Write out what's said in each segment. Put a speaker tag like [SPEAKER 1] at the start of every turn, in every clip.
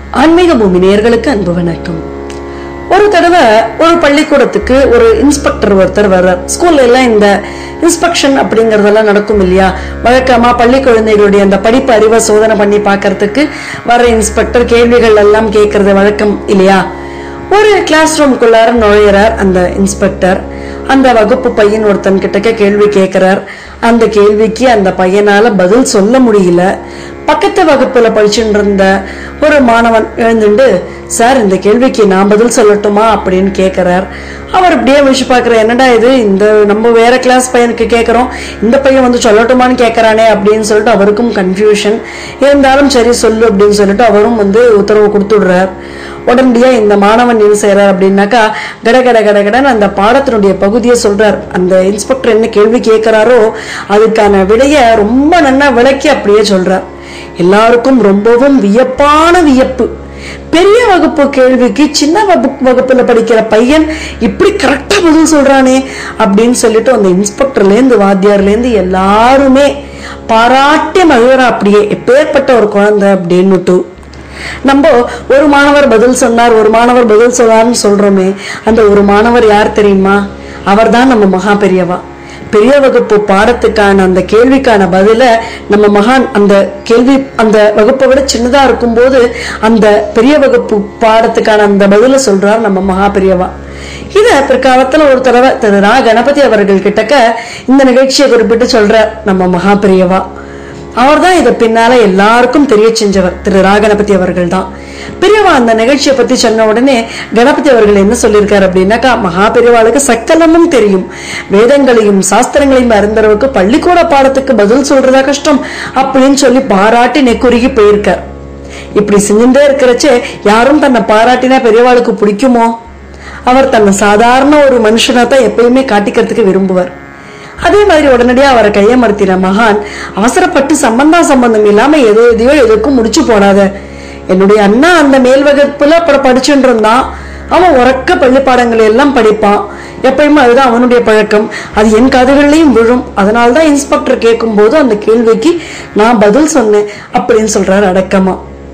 [SPEAKER 1] ஆன்மீக பூமி நேயர்களுக்கு அன்பு வணக்கம் ஒரு தடவை ஒரு பள்ளிக்கூடத்துக்கு ஒரு இன்ஸ்பெக்டர் ஒருத்தர் வர்றார் ஸ்கூல்ல எல்லாம் இந்த இன்ஸ்பெக்ஷன் அப்படிங்கறதெல்லாம் நடக்கும் இல்லையா வழக்கமா பள்ளி குழந்தைகளுடைய அந்த படிப்பு அறிவை சோதனை பண்ணி பார்க்கறதுக்கு வர இன்ஸ்பெக்டர் கேள்விகள் எல்லாம் கேட்கறது வழக்கம் இல்லையா ஒரு கிளாஸ் ரூம்குள்ளார நுழையிறார் அந்த இன்ஸ்பெக்டர் அந்த வகுப்பு பையன் ஒருத்தன் கிட்டக்க கேள்வி கேட்கிறார் அந்த கேள்விக்கு அந்த பையனால பதில் சொல்ல முடியல பக்கத்து வகுப்புல படிச்சுட்டு இருந்த ஒரு மாணவன் எழுந்துண்டு சார் இந்த கேள்விக்கு நான் பதில் சொல்லட்டுமா அப்படின்னு கேட்கிறார் அவர் அப்படியே விஷ் பார்க்குற என்னடா இது இந்த நம்ம வேற கிளாஸ் பையனுக்கு கேட்குறோம் இந்த பையன் வந்து சொல்லட்டுமான்னு கேட்கறானே அப்படின்னு சொல்லிட்டு அவருக்கும் கன்ஃபியூஷன் இருந்தாலும் சரி சொல்லு அப்படின்னு சொல்லிட்டு அவரும் வந்து உத்தரவு கொடுத்துடுறார் உடனடியா இந்த மாணவன் என்ன செய்யறார் அப்படின்னாக்கா கட கட கட கடன்னு அந்த பாடத்தினுடைய பகுதியை சொல்றார் அந்த இன்ஸ்பெக்டர் என்ன கேள்வி கேட்கிறாரோ அதுக்கான விடைய ரொம்ப நன்னா விளக்கி அப்படியே சொல்றார் எல்லாருக்கும் ரொம்பவும் வியப்பான வியப்பு பெரிய வகுப்பு கேள்விக்கு சின்ன வகுப்பு வகுப்புல படிக்கிற பையன் இப்படி கரெக்டா பதில் சொல்றானே அப்படின்னு சொல்லிட்டு அந்த இன்ஸ்பெக்டர்ல இருந்து வாத்தியார்ல இருந்து எல்லாருமே பாராட்டி மகிழறா அப்படியே எப்பேற்பட்ட ஒரு குழந்தை அப்படின்னுட்டு நம்ம ஒரு மாணவர் பதில் சொன்னார் ஒரு மாணவர் பதில் சொன்னார்னு சொல்றோமே அந்த ஒரு மாணவர் யார் தெரியுமா அவர்தான் நம்ம மகா பெரியவா பெரிய வகுப்பு பாடத்துக்கான அந்த கேள்விக்கான பதில நம்ம மகான் அந்த கேள்வி அந்த வகுப்பை விட சின்னதா இருக்கும்போது அந்த பெரிய வகுப்பு பாடத்துக்கான அந்த பதில சொல்றார் நம்ம மகா பெரியவா இத பிற்காலத்துல ஒரு தடவை திரு ரா கணபதி அவர்கள் கிட்டக்க இந்த நிகழ்ச்சியை குறிப்பிட்டு சொல்றார் நம்ம மகா பெரியவா அவர்தான் இதை பின்னால எல்லாருக்கும் தெரிய செஞ்சவர் திரு ராகணபதி அவர்கள் தான் பெரியவா அந்த நிகழ்ச்சியை பத்தி சொன்ன உடனே கணபதி அவர்கள் என்ன சொல்லியிருக்காரு அப்படின்னாக்கா மகா பெரியவாளுக்கு சக்கலமும் தெரியும் வேதங்களையும் சாஸ்திரங்களையும் அறிந்தவருக்கு பள்ளிக்கூட பாடத்துக்கு பதில் சொல்றதா கஷ்டம் அப்படின்னு சொல்லி பாராட்டி நெக்குருகி போயிருக்கார் இப்படி செஞ்சுட்டே இருக்கிறச்சே யாரும் தன்னை பாராட்டினா பெரியவாளுக்கு பிடிக்குமோ அவர் தன்னை சாதாரண ஒரு மனுஷனா தான் எப்பயுமே காட்டிக்கிறதுக்கு விரும்புவார் அதே மாதிரி உடனடியா அவரை கையமர்த்தின மகான் அவசரப்பட்டு சம்பந்தா சம்பந்தம் இல்லாம எதோ எதையோ எதுக்கும் முடிச்சு போடாத என்னுடைய அண்ணா அந்த மேல் வகுப்புல அப்புறம் படிச்சுட்டு இருந்தான் அவன் உறக்க பள்ளி பாடங்களை எல்லாம் படிப்பான் எப்பயுமே அதுதான் அவனுடைய பழக்கம் அது என் காதுகள்லையும் விழும் அதனால்தான் இன்ஸ்பெக்டர் கேட்கும்போது அந்த கேள்விக்கு நான் பதில் சொன்னேன் அப்படின்னு சொல்றாரு அடக்கமா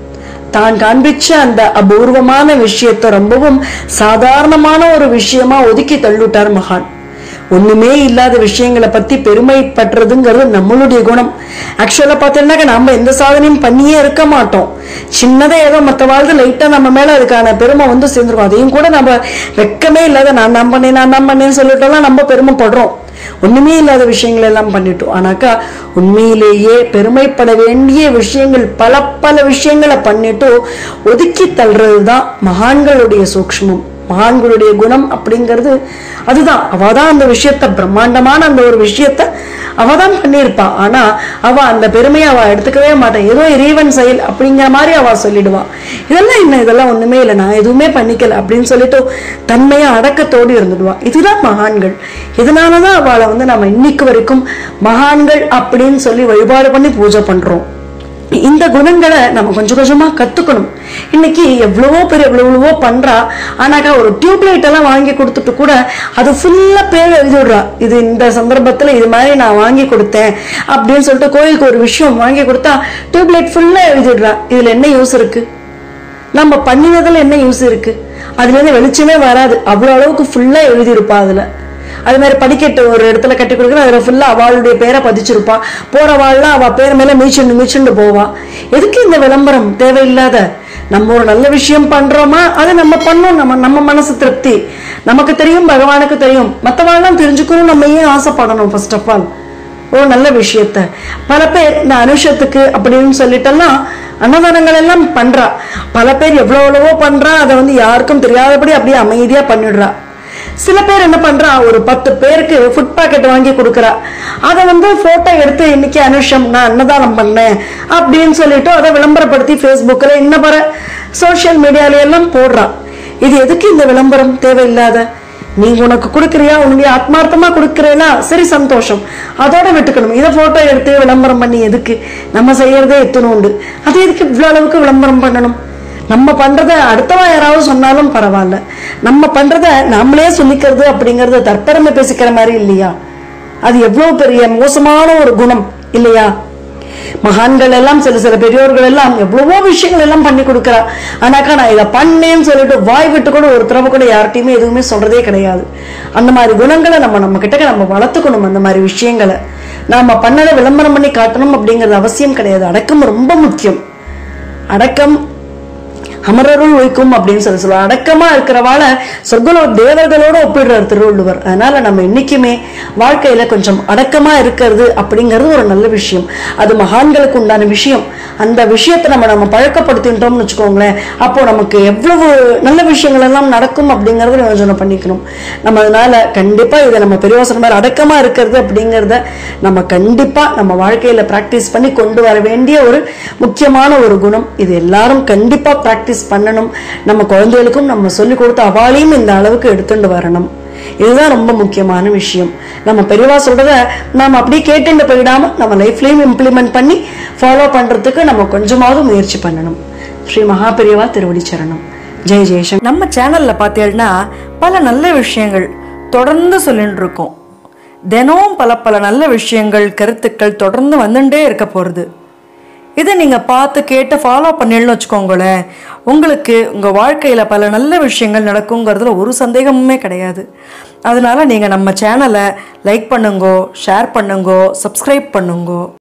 [SPEAKER 1] தான் காண்பிச்ச அந்த அபூர்வமான விஷயத்தை ரொம்பவும் சாதாரணமான ஒரு விஷயமா ஒதுக்கி தள்ளிவிட்டார் மகான் ஒண்ணுமே இல்லாத விஷயங்களை பத்தி பெருமைப்படுறதுங்கிறது நம்மளுடைய குணம் ஆக்சுவலா பார்த்தீங்கன்னாக்க நம்ம எந்த சாதனையும் பண்ணியே இருக்க மாட்டோம் சின்னதா ஏதோ மத்த வாழ்ந்து லைட்டா நம்ம மேல அதுக்கான பெருமை வந்து சேர்ந்துருக்கும் அதையும் கூட நம்ம வெக்கமே இல்லாத நான் நான் பண்ணேன் நான் நான் பண்ணேன்னு சொல்லிட்டோம்லாம் நம்ம பெருமைப்படுறோம் ஒண்ணுமே இல்லாத விஷயங்கள் எல்லாம் பண்ணிட்டோம் ஆனாக்கா உண்மையிலேயே பெருமைப்பட வேண்டிய விஷயங்கள் பல பல விஷயங்களை பண்ணிட்டு ஒதுக்கி தள்ளுறதுதான் மகான்களுடைய சூக்ஷ்மம் மகான்களுடைய குணம் அப்படிங்கிறது அதுதான் அவதான் அந்த விஷயத்த பிரம்மாண்டமான அந்த ஒரு விஷயத்த அவதான் பண்ணியிருப்பா ஆனா அவ அந்த பெருமையை அவ எடுத்துக்கவே மாட்டான் ஏதோ இறைவன் செயல் அப்படிங்கிற மாதிரி அவ சொல்லிடுவா இதெல்லாம் என்ன இதெல்லாம் ஒண்ணுமே இல்லை நான் எதுவுமே பண்ணிக்கல அப்படின்னு சொல்லிட்டு தன்மையா அடக்கத்தோடு இருந்துடுவா இதுதான் மகான்கள் இதனாலதான் அவளை வந்து நம்ம இன்னைக்கு வரைக்கும் மகான்கள் அப்படின்னு சொல்லி வழிபாடு பண்ணி பூஜை பண்றோம் இந்த குணங்களை நம்ம கொஞ்சம் கொஞ்சமா கத்துக்கணும் இன்னைக்கு எவ்வளவோ பேர் எவ்வளவோ பண்றா ஆனாக்கா ஒரு டியூப் லைட் எல்லாம் வாங்கி கொடுத்துட்டு கூட அது ஃபுல்லா பேர் எழுதி விடுறா இது இந்த சந்தர்ப்பத்துல இது மாதிரி நான் வாங்கி கொடுத்தேன் அப்படின்னு சொல்லிட்டு கோயிலுக்கு ஒரு விஷயம் வாங்கி கொடுத்தா டியூப் லைட் ஃபுல்லா எழுதி விடுறா இதுல என்ன யூஸ் இருக்கு நம்ம பண்ணினதுல என்ன யூஸ் இருக்கு அதுல இருந்து வெளிச்சமே வராது அவ்வளவு அளவுக்கு ஃபுல்லா எழுதியிருப்பா அதுல அது மாதிரி படிக்கட்டு ஒரு இடத்துல கட்டி கொடுக்குற அதுல ஃபுல்லா அவளுடைய பேரை பதிச்சிருப்பா போற வாழ்லாம் அவ பேர் மேல மீச்சுண்டு மீச்சுண்டு போவா எதுக்கு இந்த விளம்பரம் தேவையில்லாத நம்ம ஒரு நல்ல விஷயம் பண்றோமா அதை நம்ம பண்ணோம் நம்ம நம்ம மனசு திருப்தி நமக்கு தெரியும் பகவானுக்கு தெரியும் மற்றவாழ்லாம் தெரிஞ்சுக்கணும் நம்ம ஏன் ஆசைப்படணும் ஃபர்ஸ்ட் ஆஃப் ஆல் ஒரு நல்ல விஷயத்த பல பேர் இந்த அனுஷத்துக்கு அப்படின்னு சொல்லிட்டெல்லாம் அன்னதானங்கள் எல்லாம் பண்றா பல பேர் எவ்வளவு எவ்வளவோ பண்றா அதை வந்து யாருக்கும் தெரியாதபடி அப்படியே அமைதியா பண்ணிடுறா சில பேர் என்ன பண்றா ஒரு பத்து பேருக்கு ஃபுட் பாக்கெட் வாங்கி கொடுக்குறா அதை வந்து போட்டோ எடுத்து இன்னைக்கு அனுஷம் நான் அன்னதானம் பண்ணேன் அப்படின்னு சொல்லிட்டு அதை விளம்பரப்படுத்தி ஃபேஸ்புக்கில் இன்ன பர சோஷியல் மீடியால எல்லாம் போடுறா இது எதுக்கு இந்த விளம்பரம் தேவையில்லாத நீ உனக்கு கொடுக்குறியா உன்னுடைய ஆத்மார்த்தமா கொடுக்குறேனா சரி சந்தோஷம் அதோட விட்டுக்கணும் இதை போட்டோ எடுத்து விளம்பரம் பண்ணி எதுக்கு நம்ம செய்யறதே எத்தனை உண்டு அது எதுக்கு இவ்வளவு அளவுக்கு விளம்பரம் பண்ணணும் நம்ம பண்றத அடுத்தவன் யாராவது சொன்னாலும் பரவாயில்ல நம்ம பண்றத நாமளே சொல்லிக்கிறது அப்படிங்கறது தற்பெருமை பேசிக்கிற மாதிரி இல்லையா அது எவ்வளவு பெரிய மோசமான ஒரு குணம் இல்லையா மகான்கள் எல்லாம் சில சில பெரியோர்கள் எல்லாம் எவ்வளவோ விஷயங்கள் எல்லாம் பண்ணி கொடுக்குறா ஆனாக்கா நான் இதை பண்ணேன்னு சொல்லிட்டு வாய் விட்டு கூட ஒரு தடவை கூட யார்கிட்டயுமே எதுவுமே சொல்றதே கிடையாது அந்த மாதிரி குணங்களை நம்ம நம்ம கிட்ட நம்ம வளர்த்துக்கணும் அந்த மாதிரி விஷயங்களை நாம பண்ணதை விளம்பரம் பண்ணி காட்டணும் அப்படிங்கிறது அவசியம் கிடையாது அடக்கம் ரொம்ப முக்கியம் அடக்கம் அமரருள் வைக்கும் அப்படின்னு சொல்லி சொல்லுவாங்க அடக்கமா இருக்கிறவாள சொர்க்கலோ தேவர்களோட ஒப்பிடுறார் திருவள்ளுவர் அதனால நம்ம என்னைக்குமே வாழ்க்கையில கொஞ்சம் அடக்கமா இருக்கிறது அப்படிங்கிறது ஒரு நல்ல விஷயம் அது மகான்களுக்கு உண்டான விஷயம் அந்த விஷயத்தை நம்ம நம்ம பழக்கப்படுத்திட்டோம்னு வச்சுக்கோங்களேன் அப்போ நமக்கு எவ்வளவு நல்ல விஷயங்கள் எல்லாம் நடக்கும் அப்படிங்கறத யோசனை பண்ணிக்கணும் நம்ம அதனால கண்டிப்பா இதை நம்ம பெரியவாசன மாதிரி அடக்கமா இருக்கிறது அப்படிங்கிறத நம்ம கண்டிப்பா நம்ம வாழ்க்கையில பிராக்டிஸ் பண்ணி கொண்டு வர வேண்டிய ஒரு முக்கியமான ஒரு குணம் இது எல்லாரும் கண்டிப்பா பிராக்டிஸ் பண்ணணும் நம்ம குழந்தைகளுக்கும் நம்ம சொல்லி கொடுத்த அவாளையும் இந்த அளவுக்கு எடுத்துட்டு வரணும் இதுதான் ரொம்ப முக்கியமான விஷயம் நம்ம பெரியவா சொல்றத நாம அப்படியே கேட்டுட்டு போயிடாம நம்ம லைஃப்லயும் இம்ப்ளிமெண்ட் பண்ணி ஃபாலோ பண்றதுக்கு நம்ம கொஞ்சமாவது முயற்சி பண்ணணும் ஸ்ரீ மகா பெரியவா திருவடி சரணம் ஜெய் ஜெயசங்கர்
[SPEAKER 2] நம்ம சேனல்ல பார்த்தீங்கன்னா பல நல்ல விஷயங்கள் தொடர்ந்து சொல்லிட்டு இருக்கோம் தினமும் பல பல நல்ல விஷயங்கள் கருத்துக்கள் தொடர்ந்து வந்துட்டே இருக்க போகிறது இதை நீங்கள் பார்த்து கேட்டு ஃபாலோ பண்ணிடணும்னு வச்சுக்கோங்களேன் உங்களுக்கு உங்கள் வாழ்க்கையில் பல நல்ல விஷயங்கள் நடக்குங்கிறதுல ஒரு சந்தேகமுமே கிடையாது அதனால நீங்கள் நம்ம சேனலை லைக் பண்ணுங்கோ ஷேர் பண்ணுங்கோ சப்ஸ்கிரைப் பண்ணுங்கோ